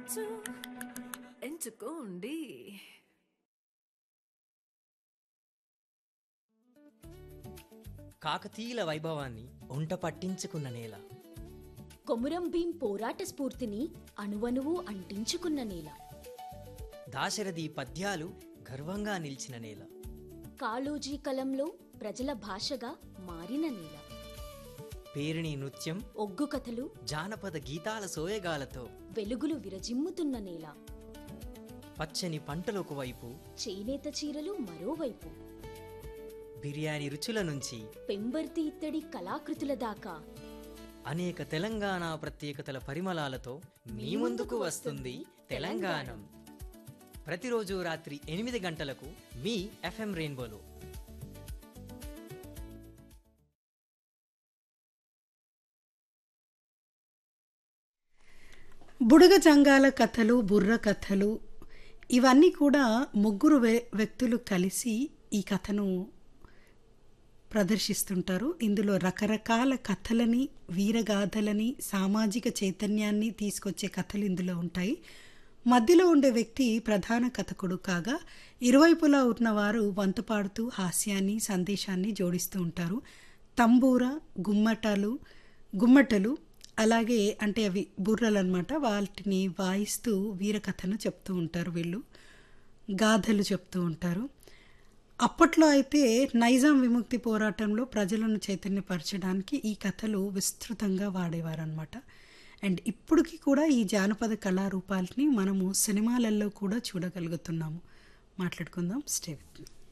ఎంచుకోవచ్చు ఎంచుకోండి కాకతీయుల వైభవాన్ని ఒంట పట్టించుకున్న నేల కొమురం భీం పోరాట స్ఫూర్తిని అణువణువు అంటించుకున్న నేల దాశరథి పద్యాలు గర్వంగా నిలిచిన నేల కాళోజీ కలంలో ప్రజల భాషగా మారిన నేల పేరిణి నృత్యం ఒగ్గు కథలు జానపద గీతాల సోయగాలతో వెలుగులు విరజిమ్ముతున్న నేల పచ్చని పంటలొక వైపు చేనేత చీరలు మరోవైపు బిర్యానీ రుచుల నుంచి పెంబర్తి ఇత్తడి కళాకృతుల దాకా అనేక తెలంగాణ ప్రత్యేకతల పరిమళాలతో మీ ముందుకు వస్తుంది తెలంగాణం ప్రతిరోజు రాత్రి ఎనిమిది గంటలకు మీ ఎఫ్ఎం రెయిన్బోలో బుడగ జంగాల కథలు బుర్ర కథలు ఇవన్నీ కూడా ముగ్గురు వ్య- వ్యక్తులు కలిసి ఈ కథను ప్రదర్శిస్తుంటారు ఇందులో రకరకాల కథలని వీరగాథలని సామాజిక చైతన్యాన్ని తీసుకొచ్చే కథలు ఇందులో ఉంటాయి మధ్యలో ఉండే వ్యక్తి ప్రధాన కథకుడు కాగా ఇరువైపులా ఉన్నవారు వంత పాడుతూ హాస్యాన్ని సందేశాన్ని జోడిస్తూ ఉంటారు తంబూర గుమ్మటాలు గుమ్మటలు అలాగే అంటే అవి బుర్రలు అనమాట వాటిని వాయిస్తూ వీరకథను చెప్తూ ఉంటారు వీళ్ళు గాథలు చెప్తూ ఉంటారు అప్పట్లో అయితే నైజాం విముక్తి పోరాటంలో ప్రజలను చైతన్యపరచడానికి ఈ కథలు విస్తృతంగా వాడేవారనమాట అండ్ ఇప్పటికి కూడా ఈ జానపద కళారూపాలని మనము సినిమాలలో కూడా చూడగలుగుతున్నాము మాట్లాడుకుందాం స్టే విత్ మీ